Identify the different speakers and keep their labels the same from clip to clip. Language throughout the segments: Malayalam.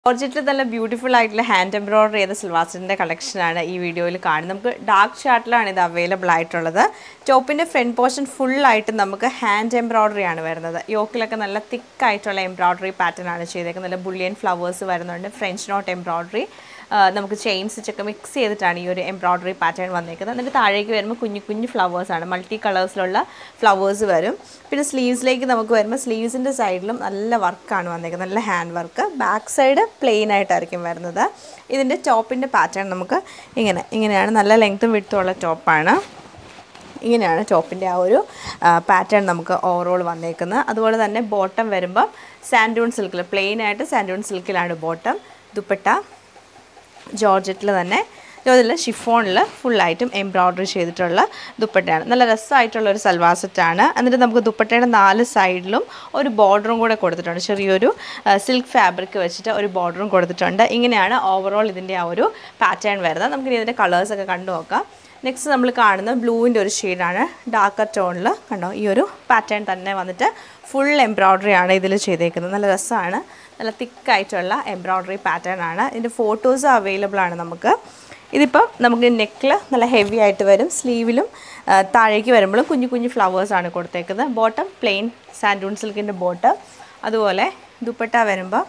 Speaker 1: ജോർജറ്റിൽ നല്ല ബ്യൂട്ടിഫുൾ ആയിട്ടുള്ള ഹാൻഡ് എംബ്രോയിഡറി ചെയ്ത സിൽവാസിൻ്റെ കളക്ഷനാണ് ഈ വീഡിയോയിൽ കാണുന്നത് നമുക്ക് ഡാർക്ക് ഷാർട്ടിലാണ് ഇത് അവൈലബിൾ ആയിട്ടുള്ളത് ടോപ്പിൻ്റെ ഫ്രണ്ട് പോർഷൻ ഫുള്ളായിട്ട് നമുക്ക് ഹാൻഡ് എംബ്രോയിഡറി ആണ് വരുന്നത് യോക്കിലൊക്കെ നല്ല തിക്ക് ആയിട്ടുള്ള എംബ്രോയിഡറി പാറ്റേൺ ആണ് ചെയ്തേക്കുന്നത് നല്ല ബുള്ളിയൻ ഫ്ലവേഴ്സ് വരുന്നുണ്ട് ഫ്രഞ്ച് നോട്ട് എംബ്രോയിഡറി നമുക്ക് ചെയിൻസ് ഒക്കെ മിക്സ് ചെയ്തിട്ടാണ് ഈ ഒരു എംബ്രോയിഡറി പാറ്റേൺ വന്നേക്കുന്നത് എന്നിട്ട് താഴേക്ക് വരുമ്പോൾ കുഞ്ഞു കുഞ്ഞു ഫ്ലവേഴ്സാണ് മൾട്ടി കളേഴ്സിലുള്ള ഫ്ലവേഴ്സ് വരും പിന്നെ സ്ലീവ്സിലേക്ക് നമുക്ക് വരുമ്പോൾ സ്ലീവ്സിൻ്റെ സൈഡിലും നല്ല വർക്കാണ് വന്നേക്കുന്നത് നല്ല hand work back side plain ആയിട്ടായിരിക്കും വരുന്നത് ഇതിൻ്റെ ടോപ്പിൻ്റെ പാറ്റേൺ നമുക്ക് ഇങ്ങനെ ഇങ്ങനെയാണ് നല്ല ലെങ്ത്തും വിടുത്തുള്ള ടോപ്പാണ് ഇങ്ങനെയാണ് ടോപ്പിൻ്റെ ആ ഒരു പാറ്റേൺ നമുക്ക് ഓവറോൾ വന്നേക്കുന്നത് അതുപോലെ തന്നെ ബോട്ടം വരുമ്പം സാൻഡൂൺ സിൽക്കിൽ പ്ലെയിൻ ആയിട്ട് സാൻഡൂൺ സിൽക്കിലാണ് ബോട്ടം ദുപ്പട്ട ജോർജറ്റിൽ തന്നെ ജോർജറ്റിൽ ഷിഫോണിൽ ഫുള്ളായിട്ടും എംബ്രോയ്ഡറി ചെയ്തിട്ടുള്ള ദുപ്പട്ടയാണ് നല്ല രസമായിട്ടുള്ള ഒരു സൽവാർ സെറ്റാണ് എന്നിട്ട് നമുക്ക് ദുപ്പട്ടയുടെ നാല് സൈഡിലും ഒരു ബോർഡറും കൂടെ കൊടുത്തിട്ടുണ്ട് ചെറിയൊരു സിൽക്ക് ഫാബ്രിക് വെച്ചിട്ട് ഒരു ബോർഡറും കൊടുത്തിട്ടുണ്ട് ഇങ്ങനെയാണ് ഓവറോൾ ഇതിൻ്റെ ആ ഒരു പാറ്റേൺ വരുന്നത് നമുക്ക് ഇതിൻ്റെ കളേഴ്സൊക്കെ കണ്ടു നോക്കാം നെക്സ്റ്റ് നമ്മൾ കാണുന്നത് ബ്ലൂവിൻ്റെ ഒരു ഷെയ്ഡാണ് ഡാർക്കർ ടോണിൽ കണ്ടോ ഈ ഒരു പാറ്റേൺ തന്നെ വന്നിട്ട് ഫുൾ എംബ്രോയ്ഡറി ആണ് ഇതിൽ ചെയ്തേക്കുന്നത് നല്ല രസമാണ് നല്ല തിക്കായിട്ടുള്ള എംബ്രോയ്ഡറി പാറ്റേൺ ആണ് ഇതിൻ്റെ ഫോട്ടോസ് അവൈലബിൾ ആണ് നമുക്ക് ഇതിപ്പം നമുക്ക് നെക്കിൽ നല്ല ഹെവി ആയിട്ട് വരും സ്ലീവിലും താഴേക്ക് വരുമ്പോഴും കുഞ്ഞു കുഞ്ഞു ഫ്ലവേഴ്സാണ് കൊടുത്തേക്കുന്നത് ബോട്ടം പ്ലെയിൻ സാൻഡൂൺ സിൽക്കിൻ്റെ ബോട്ടം അതുപോലെ ദുപ്പട്ട വരുമ്പോൾ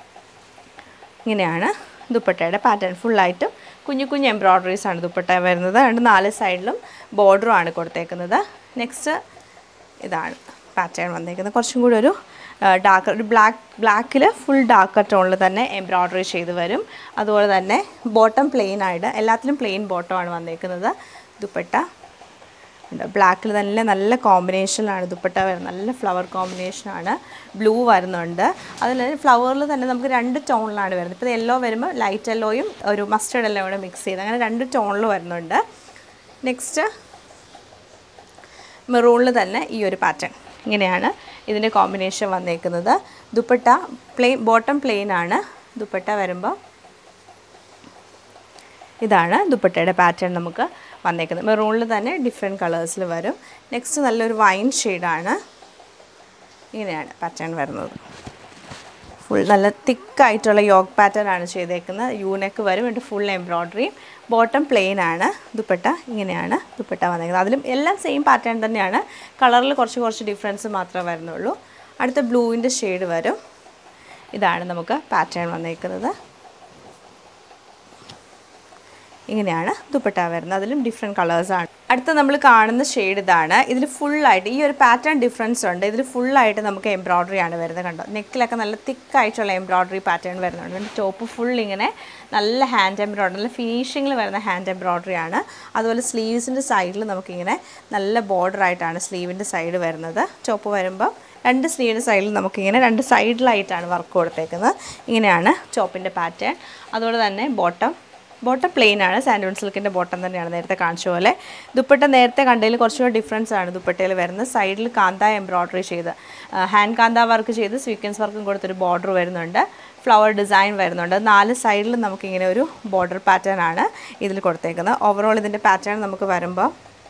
Speaker 1: ഇങ്ങനെയാണ് ദുപ്പട്ടയുടെ പാറ്റേൺ ഫുള്ളായിട്ടും കുഞ്ഞു കുഞ്ഞു എംബ്രോയ്ഡറീസ് ആണ് ദുപ്പട്ട വരുന്നത് അതുകൊണ്ട് നാല് സൈഡിലും ബോർഡറും ആണ് കൊടുത്തേക്കുന്നത് നെക്സ്റ്റ് ഇതാണ് പാറ്റേൺ വന്നേക്കുന്നത് കുറച്ചും കൂടി ഒരു ഡാർക്ക് ഒരു ബ്ലാക്ക് ബ്ലാക്കിൽ ഫുൾ ഡാർക്ക് ടോണിൽ തന്നെ എംബ്രോയ്ഡറി ചെയ്ത് വരും അതുപോലെ തന്നെ ബോട്ടം പ്ലെയിൻ ആയിട്ട് എല്ലാത്തിലും പ്ലെയിൻ ബോട്ടമാണ് വന്നേക്കുന്നത് ദുപ്പട്ട ഉണ്ട് ബ്ലാക്കിൽ തന്നെ നല്ല കോമ്പിനേഷനിലാണ് ദുപ്പട്ട വരുന്നത് നല്ല ഫ്ലവർ കോമ്പിനേഷനാണ് ബ്ലൂ വരുന്നുണ്ട് അതിൽ ഫ്ലവറിൽ തന്നെ നമുക്ക് രണ്ട് ടോണിലാണ് വരുന്നത് ഇപ്പോൾ യെല്ലോ വരുമ്പോൾ ലൈറ്റ് യെല്ലോയും ഒരു മസ്റ്റേർഡ് യെല്ലോ കൂടെ മിക്സ് ചെയ്ത് അങ്ങനെ രണ്ട് ടോണിൽ വരുന്നുണ്ട് നെക്സ്റ്റ് മെറൂണിൽ തന്നെ ഈ ഒരു പാറ്റേൺ ഇങ്ങനെയാണ് ഇതിൻ്റെ കോമ്പിനേഷൻ വന്നേക്കുന്നത് ദുപ്പട്ട പ്ലെയിൻ ബോട്ടം പ്ലെയിൻ ആണ് ദുപ്പട്ട വരുമ്പോൾ ഇതാണ് ദുപ്പട്ടയുടെ പാറ്റേൺ നമുക്ക് വന്നേക്കുന്നത് മെറൂണിൽ തന്നെ ഡിഫറെൻറ്റ് കളേഴ്സിൽ വരും നെക്സ്റ്റ് നല്ലൊരു വൈൻ ഷെയ്ഡാണ് ഇങ്ങനെയാണ് പാറ്റേൺ വരുന്നത് ഫുൾ നല്ല തിക്കായിട്ടുള്ള യോഗ് പാറ്റേൺ ആണ് ചെയ്തേക്കുന്നത് യൂനെക്ക് വരും എന്നിട്ട് ഫുൾ എംബ്രോയ്ഡറി ബോട്ടം പ്ലെയിൻ ആണ് ദുപ്പട്ട ഇങ്ങനെയാണ് ദുപ്പട്ട വന്നേക്കുന്നത് അതിലും എല്ലാം സെയിം പാറ്റേൺ തന്നെയാണ് കളറിൽ കുറച്ച് കുറച്ച് ഡിഫറൻസ് മാത്രമേ വരുന്നുള്ളൂ അടുത്ത ബ്ലൂവിൻ്റെ ഷെയ്ഡ് വരും ഇതാണ് നമുക്ക് പാറ്റേൺ വന്നേക്കുന്നത് ഇങ്ങനെയാണ് ദുപ്പട്ട വരുന്നത് അതിലും ഡിഫറെൻറ്റ് കളേഴ്സാണ് അടുത്ത നമ്മൾ കാണുന്ന ഷെയ്ഡ് ഇതാണ് ഇതിൽ ഫുള്ളായിട്ട് ഈ ഒരു പാറ്റേൺ ഡിഫറൻസ് ഉണ്ട് ഇതിൽ ഫുള്ളായിട്ട് നമുക്ക് എംബ്രോയ്ഡറി ആണ് വരുന്നത് കണ്ടോ നെക്കിലൊക്കെ നല്ല തിക്കായിട്ടുള്ള എംബ്രോയ്ഡറി പാറ്റേൺ വരുന്നുണ്ട് അതിൻ്റെ ടോപ്പ് ഫുൾ ഇങ്ങനെ നല്ല ഹാൻഡ് എംബ്രോയ്ഡറി നല്ല ഫിനിഷിങ്ങിൽ വരുന്ന ഹാൻഡ് എംബ്രോയ്ഡറി ആണ് അതുപോലെ സ്ലീവ്സിൻ്റെ സൈഡിൽ നമുക്കിങ്ങനെ നല്ല ബോർഡർ ആയിട്ടാണ് സ്ലീവിൻ്റെ സൈഡ് വരുന്നത് ടോപ്പ് വരുമ്പോൾ രണ്ട് സ്ലീവിൻ്റെ സൈഡിൽ നമുക്കിങ്ങനെ രണ്ട് സൈഡിലായിട്ടാണ് വർക്ക് കൊടുത്തേക്കുന്നത് ഇങ്ങനെയാണ് ടോപ്പിൻ്റെ പാറ്റേൺ അതുപോലെ തന്നെ ബോട്ടം ബോട്ടം പ്ലെയിൻ ആണ് സാൻഡൂൺ സിൽക്കിൻ്റെ ബോട്ടം തന്നെയാണ് നേരത്തെ കാണിച്ച പോലെ ദുപ്പട്ട നേരത്തെ കണ്ടതിൽ കുറച്ചുകൂടി ഡിഫറൻസ് ആണ് ദുപ്പട്ടയിൽ വരുന്നത് സൈഡിൽ കാന്ത എംബ്രോയ്ഡറി ചെയ്ത് ഹാൻഡ് കാന്ത വർക്ക് ചെയ്ത് സ്വീക്വൻസ് വർക്കും കൊടുത്തൊരു ബോർഡർ വരുന്നുണ്ട് ഫ്ലവർ ഡിസൈൻ വരുന്നുണ്ട് നാല് സൈഡിൽ നമുക്കിങ്ങനെ ഒരു ബോർഡർ പാറ്റേൺ ആണ് ഇതിൽ കൊടുത്തേക്കുന്നത് ഓവറോൾ ഇതിൻ്റെ പാറ്റേൺ നമുക്ക് വരുമ്പോൾ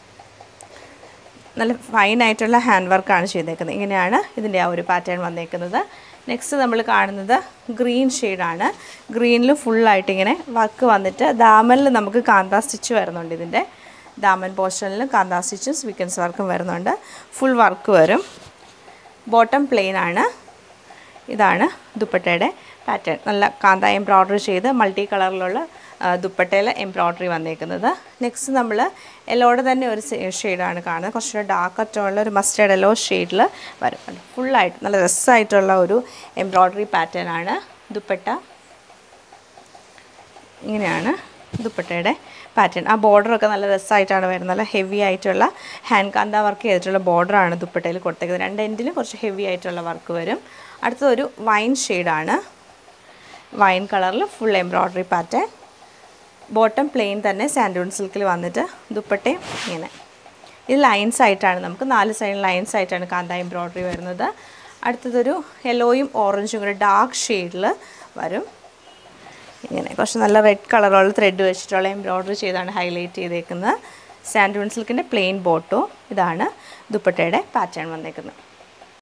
Speaker 1: നല്ല ഫൈനായിട്ടുള്ള ഹാൻഡ് വർക്കാണ് ചെയ്തേക്കുന്നത് ഇങ്ങനെയാണ് ഇതിൻ്റെ ആ ഒരു പാറ്റേൺ വന്നേക്കുന്നത് നെക്സ്റ്റ് നമ്മൾ കാണുന്നത് ഗ്രീൻ ഷെയ്ഡാണ് ഗ്രീനിൽ ഫുള്ളായിട്ട് ഇങ്ങനെ വർക്ക് വന്നിട്ട് ദാമനിൽ നമുക്ക് കാന്താ സ്റ്റിച്ച് വരുന്നുണ്ട് ഇതിൻ്റെ ദാമൻ പോർഷനിൽ കാന്താ സ്റ്റിച്ചും സ്വീക്വൻസ് വർക്കും വരുന്നുണ്ട് ഫുൾ വർക്ക് വരും ബോട്ടം പ്ലെയിൻ ആണ് ഇതാണ് ദുപ്പട്ടയുടെ പാറ്റേൺ നല്ല കാന്ത എംബ്രോയ്ഡറി ചെയ്ത് മൾട്ടി കളറിലുള്ള ദുപ്പട്ടയിൽ എംബ്രോയ്ഡറി വന്നേക്കുന്നത് നെക്സ്റ്റ് നമ്മൾ യെല്ലോയുടെ തന്നെ ഒരു ഷെയ്ഡാണ് കാണുന്നത് കുറച്ചുകൂടെ ഡാർക്ക് ടോണിൽ ഒരു മസ്റ്റേർഡ് യെല്ലോ ഷെയ്ഡിൽ വരും ഫുള്ളായിട്ട് നല്ല രസമായിട്ടുള്ള ഒരു എംബ്രോയ്ഡറി പാറ്റേൺ ആണ് ദുപ്പട്ട ഇങ്ങനെയാണ് ദുപ്പട്ടയുടെ പാറ്റേൺ ആ ബോർഡറൊക്കെ നല്ല രസമായിട്ടാണ് വരുന്നത് നല്ല ഹെവി ആയിട്ടുള്ള ഹാൻഡ് കാന്ത വർക്ക് ചെയ്തിട്ടുള്ള ബോർഡറാണ് ദുപ്പട്ടയിൽ കൊടുത്തേക്കുന്നത് രണ്ട് എൻഡിലും കുറച്ച് ഹെവി ആയിട്ടുള്ള വർക്ക് വരും അടുത്തതൊരു വൈൻ ഷെയ്ഡാണ് വൈൻ കളറിൽ full embroidery pattern bottom plain തന്നെ സാൻഡൂൺ സിൽക്കിൽ വന്നിട്ട് ദുപ്പട്ടയും ഇങ്ങനെ ഇത് ലൈൻസ് ആയിട്ടാണ് നമുക്ക് നാല് സൈഡ് ലൈൻസ് ആയിട്ടാണ് കാന്ത എംബ്രോയ്ഡറി വരുന്നത് അടുത്തതൊരു യെല്ലോയും ഓറഞ്ചും കൂടെ ഡാർക്ക് ഷെയ്ഡിൽ വരും ഇങ്ങനെ കുറച്ച് നല്ല റെഡ് കളറുള്ള ത്രെഡ് വെച്ചിട്ടുള്ള എംബ്രോയ്ഡറി ചെയ്താണ് ഹൈലൈറ്റ് ചെയ്തേക്കുന്നത് സാൻഡൂൺ സിൽക്കിൻ്റെ പ്ലെയിൻ ബോട്ടോ ഇതാണ് ദുപ്പട്ടയുടെ പാറ്റേൺ വന്നേക്കുന്നത്